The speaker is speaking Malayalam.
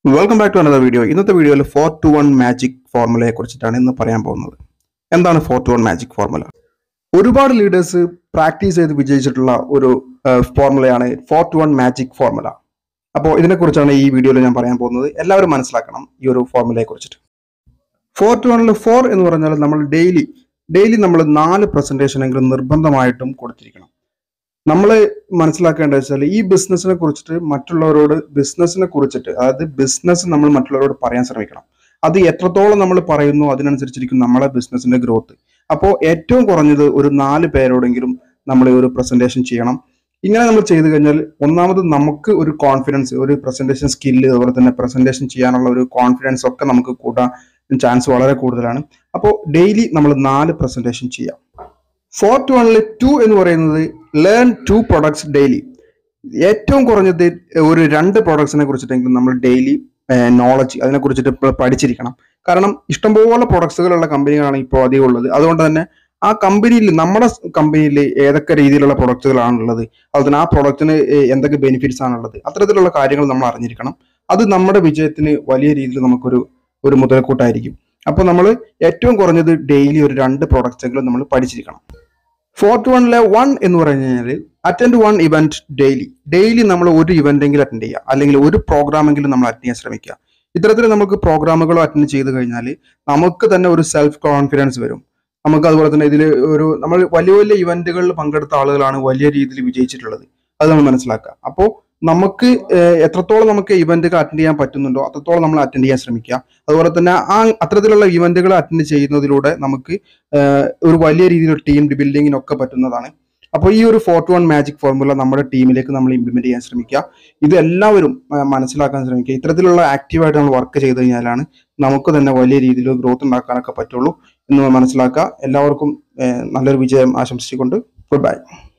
welcome back to another video ഇന്നത്തെ വീഡിയോയിൽ ഫോർ ടു വൺ മാജിക് ഫോർമുലയെ കുറിച്ചിട്ടാണ് ഇന്ന് പറയാൻ പോകുന്നത് എന്താണ് four two one magic formula ഒരുപാട് ലീഡേഴ്സ് പ്രാക്ടീസ് ചെയ്ത് വിജയിച്ചിട്ടുള്ള ഒരു ഫോർമുലയാണ് four two one magic formula അപ്പോൾ ഇതിനെക്കുറിച്ചാണ് ഈ വീഡിയോയിൽ ഞാൻ പറയാൻ പോകുന്നത് എല്ലാവരും മനസ്സിലാക്കണം ഈ ഒരു ഫോർമുലയെ കുറിച്ചിട്ട് ഫോർ ടു വണ്ണിൽ ഫോർ എന്ന് പറഞ്ഞാൽ നമ്മൾ ഡെയിലി ഡെയിലി നമ്മൾ നാല് പ്രസന്റേഷൻ എങ്കിലും നിർബന്ധമായിട്ടും കൊടുത്തിരിക്കണം നമ്മൾ മനസ്സിലാക്കേണ്ടത് വെച്ചാൽ ഈ ബിസിനസ്സിനെ കുറിച്ചിട്ട് മറ്റുള്ളവരോട് ബിസിനസ്സിനെ കുറിച്ചിട്ട് അതായത് ബിസിനസ് നമ്മൾ മറ്റുള്ളവരോട് പറയാൻ ശ്രമിക്കണം അത് എത്രത്തോളം നമ്മൾ പറയുന്നു അതിനനുസരിച്ചിരിക്കും നമ്മളെ ബിസിനസിന്റെ ഗ്രോത്ത് അപ്പോൾ ഏറ്റവും കുറഞ്ഞത് ഒരു നാല് പേരോടെങ്കിലും നമ്മൾ ഈ ഒരു പ്രസന്റേഷൻ ചെയ്യണം ഇങ്ങനെ നമ്മൾ ചെയ്തു കഴിഞ്ഞാൽ ഒന്നാമത് നമുക്ക് ഒരു കോൺഫിഡൻസ് ഒരു പ്രസന്റേഷൻ സ്കില്ല് അതുപോലെ തന്നെ പ്രസന്റേഷൻ ചെയ്യാനുള്ള ഒരു കോൺഫിഡൻസ് ഒക്കെ നമുക്ക് കൂട്ടാൻ ചാൻസ് വളരെ കൂടുതലാണ് അപ്പോൾ ഡെയിലി നമ്മൾ നാല് പ്രസന്റേഷൻ ചെയ്യാം ഫോർ ടു വണ്ണിൽ ടു എന്ന് പറയുന്നത് ലേൺ ടു പ്രൊഡക്ട്സ് ഡെയിലി ഏറ്റവും കുറഞ്ഞത് ഒരു രണ്ട് പ്രൊഡക്ട്സിനെ കുറിച്ചിട്ടെങ്കിലും നമ്മൾ ഡെയിലി നോളജ് അതിനെ കുറിച്ചിട്ട് പ- പഠിച്ചിരിക്കണം കാരണം ഇഷ്ടംപോലെ പ്രൊഡക്ട്സുകളുള്ള കമ്പനികളാണ് ഇപ്പോൾ അധികം ഉള്ളത് അതുകൊണ്ട് തന്നെ ആ കമ്പനിയിൽ നമ്മുടെ കമ്പനിയിൽ ഏതൊക്കെ രീതിയിലുള്ള പ്രൊഡക്റ്റുകളാണുള്ളത് അതുപോലെ തന്നെ ആ പ്രൊഡക്റ്റിന് എന്തൊക്കെ ബെനിഫിറ്റ്സ് ആണുള്ളത് അത്തരത്തിലുള്ള കാര്യങ്ങൾ നമ്മൾ അറിഞ്ഞിരിക്കണം അത് നമ്മുടെ വിജയത്തിന് വലിയ രീതിയിൽ നമുക്കൊരു ഒരു മുതൽക്കൂട്ടായിരിക്കും അപ്പോൾ നമ്മൾ ഏറ്റവും കുറഞ്ഞത് ഡെയിലി ഒരു രണ്ട് പ്രൊഡക്ട്സ് എങ്കിലും നമ്മൾ പഠിച്ചിരിക്കണം ഫോർത്ത് വണ്ണിലെ വൺ എന്ന് പറഞ്ഞു കഴിഞ്ഞാൽ attend one event daily daily നമ്മൾ ഒരു ഇവന്റ് എങ്കിലും അറ്റൻഡ് ചെയ്യുക അല്ലെങ്കിൽ ഒരു പ്രോഗ്രാം എങ്കിലും നമ്മൾ അറ്റൻഡ് ചെയ്യാൻ ശ്രമിക്കുക ഇത്തരത്തിൽ നമുക്ക് പ്രോഗ്രാമുകൾ അറ്റൻഡ് ചെയ്ത് കഴിഞ്ഞാൽ നമുക്ക് തന്നെ ഒരു സെൽഫ് കോൺഫിഡൻസ് വരും നമുക്ക് അതുപോലെ തന്നെ ഇതിൽ ഒരു നമ്മൾ വലിയ വലിയ ഇവന്റുകളിൽ പങ്കെടുത്ത ആളുകളാണ് വലിയ രീതിയിൽ വിജയിച്ചിട്ടുള്ളത് അത് നമ്മൾ മനസ്സിലാക്കുക അപ്പോൾ നമുക്ക് ഏഹ്, എത്രത്തോളം നമുക്ക് ഇവന്റുകൾ അറ്റൻഡ് ചെയ്യാൻ പറ്റുന്നുണ്ടോ അത്രത്തോളം നമ്മൾ അറ്റൻഡ് ചെയ്യാൻ ശ്രമിക്കുക അതുപോലെ തന്നെ ആ അത്തരത്തിലുള്ള ഇവന്റുകൾ അറ്റൻഡ് ചെയ്യുന്നതിലൂടെ നമുക്ക് ഏഹ്, ഒരു വലിയ രീതിയിൽ ടീം ബിൽഡിങ്ങിനൊക്കെ പറ്റുന്നതാണ് അപ്പോൾ ഈ ഒരു four two one magic formula നമ്മുടെ ടീമിലേക്ക് നമ്മൾ ഇംപ്ലിമെന്റ് ചെയ്യാൻ ശ്രമിക്കുക ഇത് എല്ലാവരും ആ, മനസ്സിലാക്കാൻ ശ്രമിക്കുക ഇത്തരത്തിലുള്ള ആക്റ്റീവായിട്ട് നമ്മൾ വർക്ക് ചെയ്ത് കഴിഞ്ഞാലാണ് നമുക്ക് തന്നെ വലിയ രീതിയിൽ ഗ്രോത്ത് ഉണ്ടാക്കാനൊക്കെ പറ്റുള്ളൂ എന്ന് മനസ്സിലാക്കുക എല്ലാവർക്കും ഏഹ്, നല്ലൊരു വിജയം ആശംസിച്ചുകൊണ്ട് ഗുഡ് ബൈ